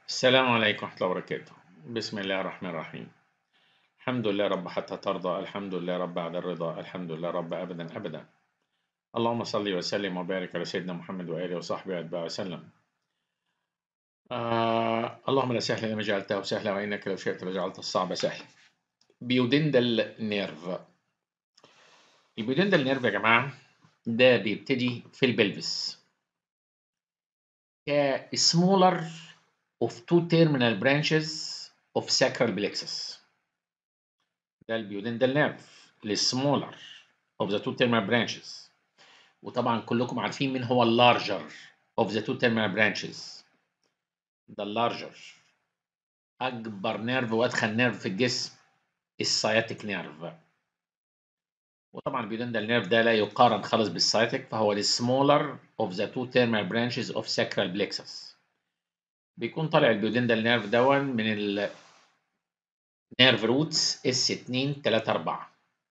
السلام عليكم ورحمة الله وبركاته بسم الله الرحمن الرحيم الحمد لله رب حتى ترضى الحمد لله رب بعد الرضا الحمد لله رب أبدا أبدا اللهم صل وسلم وبارك على سيدنا محمد وآله وصحبه وأتباعه وسلم آه اللهم لا سهل لما جعلته سهلا وإنك لو شئت لجعلت الصعب سهلا بيودندل نيرف البيودندل نيرف يا جماعة ده بيبتدي في البلفس كسمولر of two terminal branches of sacral plexus ده البيودندال نيرف السمولر of the two terminal branches وطبعا كلكم عارفين مين هو اللارجر of the two terminal branches ده اللارجر اكبر نيرف وادخل نيرف في الجسم السياتيك نيرف وطبعا البيودندال نيرف ده لا يقارن خالص بالسياتيك فهو السمولر of the two terminal branches of sacral plexus بيكون طالع البيودندال نيرف دون من ال نيرف روتس اس 2 3 4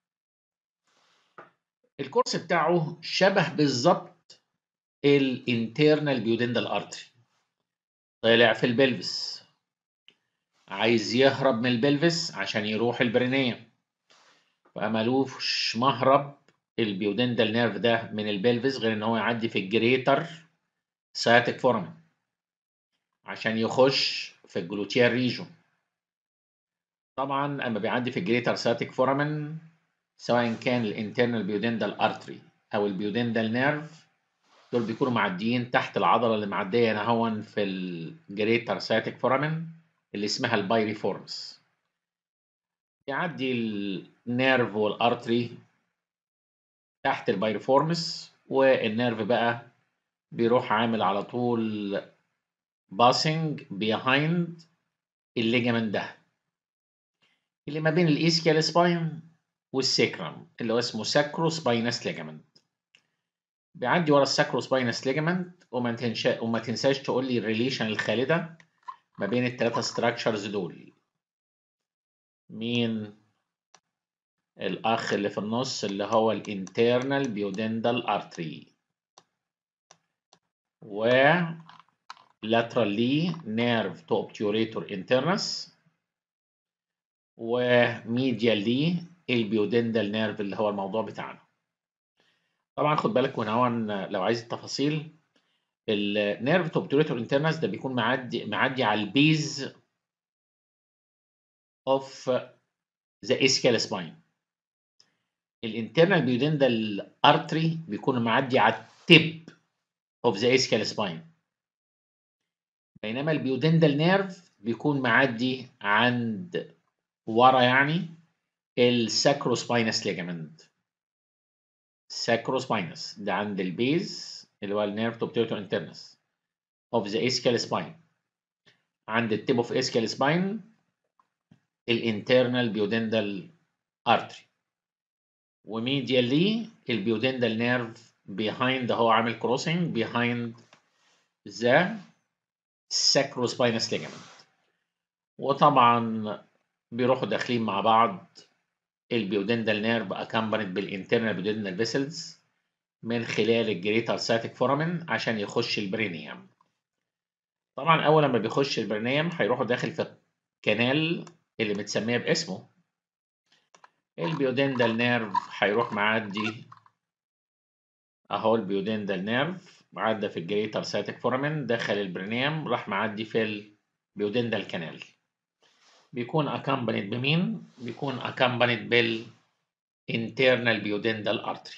الكورس بتاعه شبه بالظبط الانترنال بيودندال ارتري طالع في البلفس عايز يهرب من البلفس عشان يروح البرينية فمالوش مهرب البيودندال نيرف ده من البلفس غير ان هو يعدي في الجريتر سياتيك فورمن عشان يخش في الجلوتيال ريجون طبعا اما بيعدي في الجريتر سياتيك فورمن سواء كان الانترنال بيودندال ارتري او البيودندال نيرف دول بيكونوا معديين تحت العضله اللي معديه نهون في الجريتر سياتيك فورمن اللي اسمها البايريفورمس يعدي النيرف والارتري تحت البايريفورمس والنيرف بقى بيروح عامل على طول باسنج بيهايند الليجامنت ده اللي ما بين الاسكيال سباين والسيكرم اللي هو اسمه ساكرو سباينس ليجامنت بيعدي ورا الساكرو سباينس ليجامنت وما تنشا وما تنساش تقول لي الريليشن الخالده ما بين الثلاثه ستراكشرز دول مين الاخ اللي في النص اللي هو الانترنال بيودندال ارتري و laterally nerve to obturator internus وميديالي البيودندال نيرف اللي هو الموضوع بتاعنا طبعا خد بالك هنا لو عايز التفاصيل النيرف تو obturator internus ده بيكون معدي معدي على البيز اوف ذا ischial spine الانترنال بيودندال ارتري بيكون معدي على التيب اوف ذا ischial spine بينما البيودندال نيرف بيكون معدي عند ورا يعني الساكروسباينس ليجامنت ساكروسباينس ده عند البيز اللي هو النيرف توبتيرتو انترنس اوف ذا اسكال سباين عند التيب اوف اسكال سباين الانترنال بيودندال ارتري وميديالي البيودندال نيرف behind هو عامل كروسنج behind ذا sacrospinous ligament وطبعا بيروحوا داخلين مع بعض البيودندال نيرف اكمبانيت بالانترنال بيودندال فيسلز من خلال الجريتر ساتيك فورامين عشان يخش البرينيوم طبعا اول لما بيخش البرينيوم هيروحوا داخل في الكنال اللي متسميه باسمه البيودندال نيرف هيروح معدي اهو البيودندال نيرف عدى في الجريتر ساتيك فورامين دخل البرينيوم راح معدي في البيودندال كانال بيكون اكمبانيت بمين؟ بيكون اكمبانيت بالانترنال بيودندال ارتري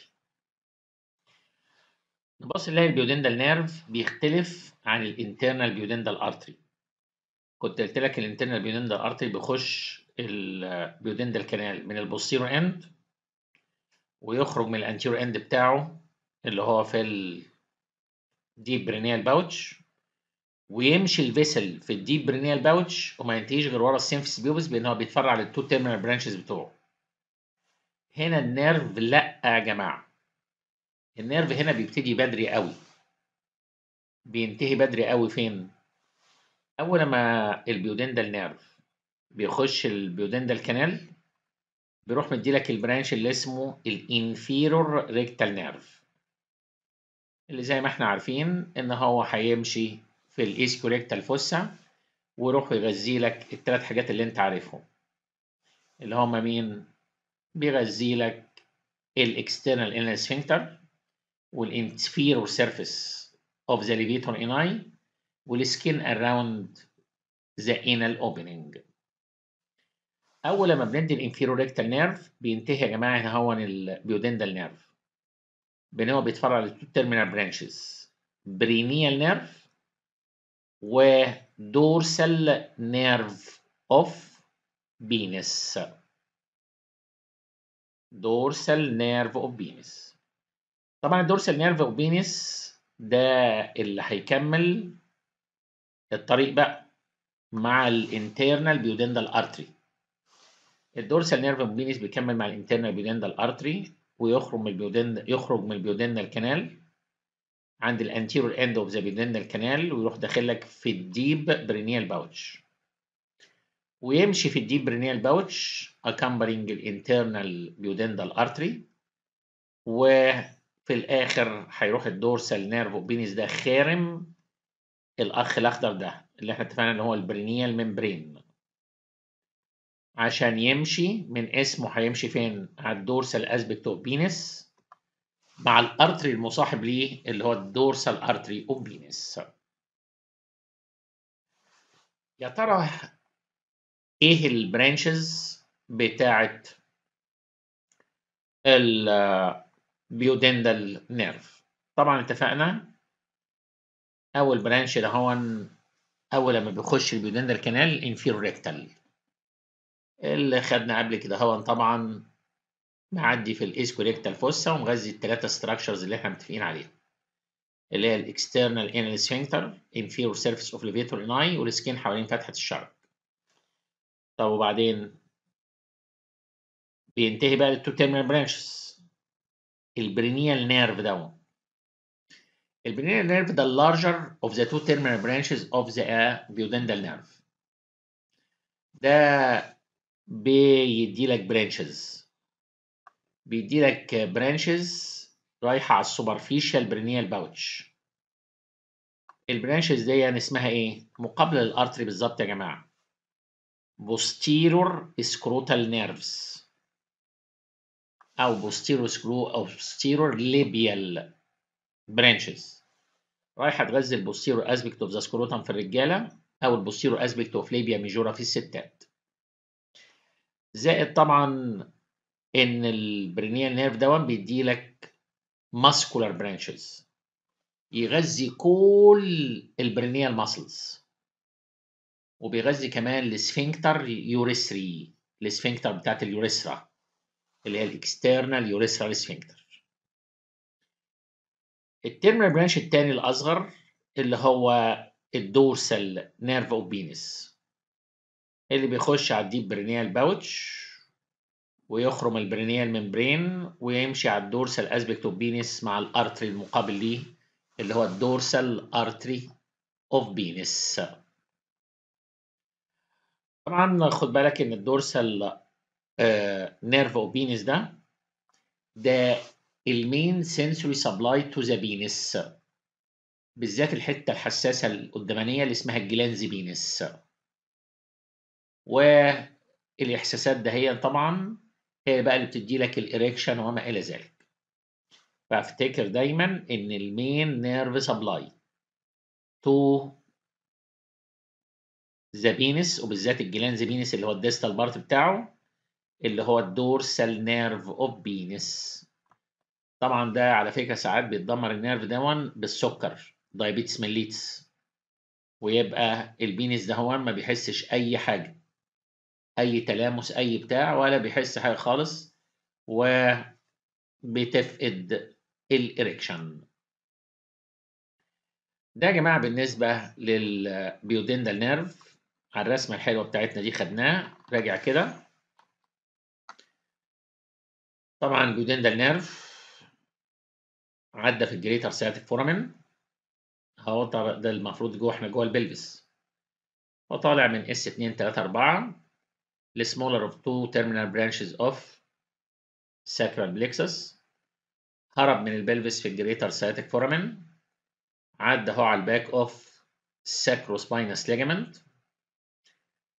نبص نلاقي البيودندال نيرف بيختلف عن الانترنال بيودندال ارتري كنت قلت لك الانترنال بيودندال ارتري بيخش البيودندال كانال من البوستيرو اند ويخرج من الانتيرو اند بتاعه اللي هو في الديب برينيال باوتش ويمشي الفيسل في الديب برينيال باوتش وما ينتهيش غير ورا السيمفيس بيوبس بان هو بيتفرع على التو تيرمينال برانشز بتوعه هنا النيرف لا يا جماعه النيرف هنا بيبتدي بدري قوي بينتهي بدري قوي فين اول ما البيودندال نيرف بيخش البيودندال كانال بيروح مديلك البرانش اللي اسمه الانفيرور ريكتال نيرف اللي زي ما احنا عارفين ان هو هيمشي في الاسكوريكتال فوسا ويروح يغذي لك الثلاث حاجات اللي انت عارفهم اللي هما مين بيغذي لك الاكسترنال انال سفنكتر والانفيرور سيرفيس اوف ذا levator ani والسكين اراوند ذا anal opening اول لما بندي الانفيرور ريكتال نيرف بينتهي يا جماعه هنا هو البيودندال نيرف بان هو بيتفرع للتو تيرمينال برانشز برينيال نيرف ودورسال نيرف اوف بينس دورسال نيرف اوف بينس طبعا الدورسال نيرف اوف بينس ده اللي هيكمل الطريق بقى مع الانترنال بيودندال ارتري الدورسال نيرف اوف بينس بيكمل مع الانترنال بيودندال ارتري ويخرج من البيودند يخرج من البيودندال كانال عند الانتيرور اند اوف ذا بيودندال كانال ويروح داخل لك في الديب برينيال باوتش ويمشي في الديب برينيال باوتش accompanying الانترنال بيودندال ارتري وفي الاخر هيروح الدورسال نيرف اوف بينس ده خارم الاخ الاخضر ده اللي احنا اتفقنا ان هو البرينيال ممبرين عشان يمشي من اسمه هيمشي فين على الدورسال اسبكت اوف بينس مع الارتري المصاحب ليه اللي هو الدورسال ارتري اوف بينس يا ترى ايه البرانشز بتاعت البيودندال نيرف طبعا اتفقنا اول برانش ده هو اول لما بيخش البيودندال كانال الانفيرو ريكتال اللي خدنا قبل كده هو طبعا معدي في الاسكوريكتال فوسا ومغذي الثلاثه ستراكشرز اللي احنا متفقين عليها اللي هي الاكسترنال انال سفنكتر انفيرور سيرفيس اوف ليفيتور اناي والسكين حوالين فتحه الشرج طب وبعدين بينتهي بقى للتو تيرمينال برانشز البرينيال نيرف ده البرينيال نيرف ده اللارجر اوف ذا تو تيرمينال برانشز اوف ذا بيودندال نيرف ده بيدي لك برانشز بيدي لك برانشز رايحه على السوبرفيشال برينيال باوتش البرانشز دي يعني اسمها ايه مقابله للارتري بالظبط يا جماعه posterior scrotal nerves او posterior screw او posterior labial branches رايحه تغذي البوستيرور اسبكت اوف ذا سكروتم في الرجاله او البوستيرور اسبكت اوف ليبيا ميجورا في الستات زائد طبعا ان البرينيال نيرف ده بيدي لك ماسكولار برانشز يغذي كل البرينيال ماسلز وبيغذي كمان السفنكتر يوريثري السفنكتر بتاعت اليوريثرا اللي هي الاكسترنال يوريثرال سفنكتر التيرمينال برانش الثاني الاصغر اللي هو الدورسال نيرف اوف بينس اللي بيخش على الديب برينيال باوتش ويخرم البرينيال ممبرين ويمشي على الدورسال اسبكت اوف بينس مع الارتري المقابل ليه اللي هو الدورسال ارتري اوف بينس طبعا خد بالك ان الدورسال نيرف اوف بينس ده ده المين سنسوري سبلاي تو ذا بينس بالذات الحته الحساسه القدامانيه اللي اسمها الجلانز بينس والاحساسات ده هي طبعا هي بقى اللي بتدي لك الاريكشن وما الى ذلك فافتكر دايما ان المين نيرف سبلاي تو ذا بينس وبالذات الجلانز بينس اللي هو الديستال بارت بتاعه اللي هو الدورسال نيرف اوف بينس طبعا ده على فكره ساعات بيتدمر النيرف دون بالسكر دايابيتس ميليتس ويبقى البينس ده هو ما بيحسش اي حاجه اي تلامس اي بتاع ولا بيحس حاجه خالص وبتفقد الاريكشن ده يا جماعه بالنسبه للبيودندال نيرف على الرسمه الحلوه بتاعتنا دي خدناه راجع كده طبعا البيودندال نيرف عدى في الجريتر سياتيك فورامين اهو ده المفروض جوه احنا جوه البلفس وطالع من اس 2 3 4 لسمولر اوف تو تيرمينال برانشز اوف ساكرال بليكسس هرب من البلفس في الجريتر سياتيك فورامين عدى اهو على الباك اوف ساكروسباينس ليجامنت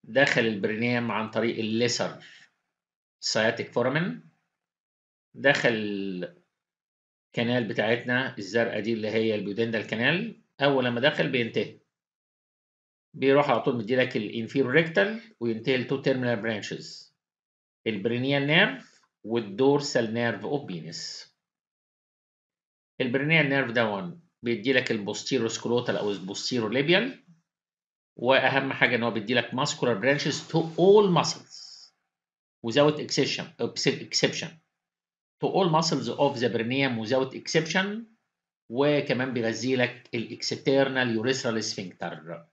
دخل البرينيوم عن طريق الليسر سياتيك فورامين دخل الكنال بتاعتنا الزرقاء دي اللي هي البيودندال كانال اول لما دخل بينتهي بيروح على طول مديلك الانفيرو ريكتال وينتهي لتو تيرمينال برانشز البرينيال نيرف والدورسال نيرف اوف بينس البرينيال نيرف ده بيديلك البوستيرو سكروتال او البوستيرو ليبيال واهم حاجه ان هو بيديلك ماسكولار برانشز تو اول ماسلز without exception exception to all muscles of the perineum without exception وكمان بيغذي لك الاكسترنال يوريثرال سفنكتر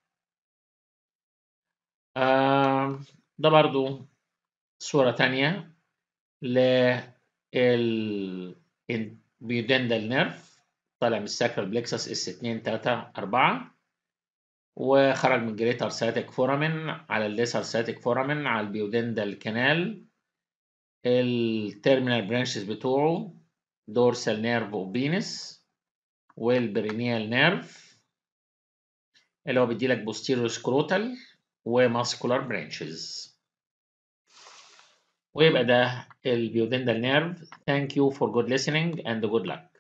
آه ده برضو صورة تانية للبيودندال نيرف طالع من الساكرال بلكسس اس 2 3 4 وخرج من جريتر ساتيك فورامين على الليسر ساتيك فورامين على البيودندال كانال التيرمينال برانشز بتوعه دورسال نيرف وبينس والبرينيال نيرف اللي هو بيديلك بوستيريو سكروتال وماسكولار برانشز ويبقى ده البيودندال نيرف thank you for good listening and good luck